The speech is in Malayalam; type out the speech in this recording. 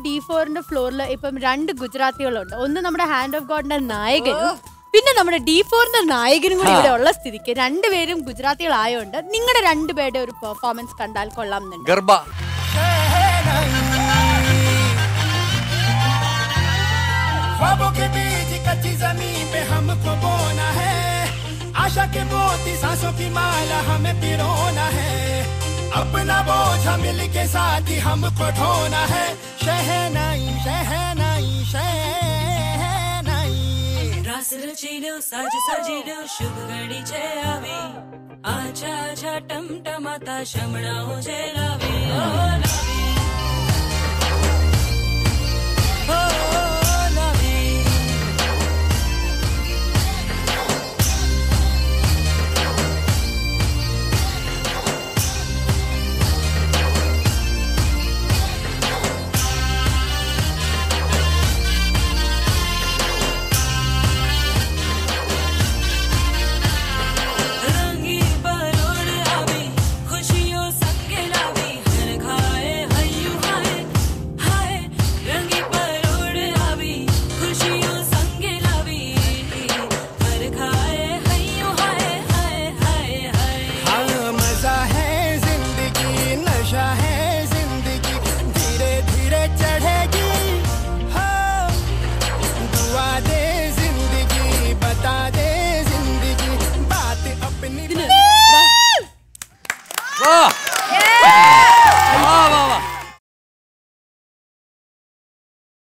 ഡി ഫോറിന്റെ ഫ്ലോറിൽ ഇപ്പം രണ്ട് ഗുജറാത്തികളുണ്ട് ഒന്ന് നമ്മുടെ ഹാൻഡ് ഓഫ് ഗോഡിന്റെ നായകനും പിന്നെ നമ്മുടെ ഡി ഫോറിന്റെ നായകനും കൂടി ഇവിടെ ഉള്ള സ്ഥിതിക്ക് രണ്ടുപേരും ഗുജറാത്തികളായോണ്ട് നിങ്ങളുടെ രണ്ടുപേരുടെ ഒരു പെർഫോമൻസ് കണ്ടാൽ കൊള്ളാം എന്നുണ്ട് ഗർഭ ख्वाबों के बीच कच्ची जमीन पे हमको बोना है आशा के मोती सांसों की माला हमें पिरोना है अपना बोझ मिल के साथ ही हमको ढोना है शहनाई शहनाई शहनाई રાસ રચીલો સાજ સજીલો શુભ ઘડી છે આવી આછા આછા ટમટમાતા શમણાઓ જે લાવી ઓ લાવી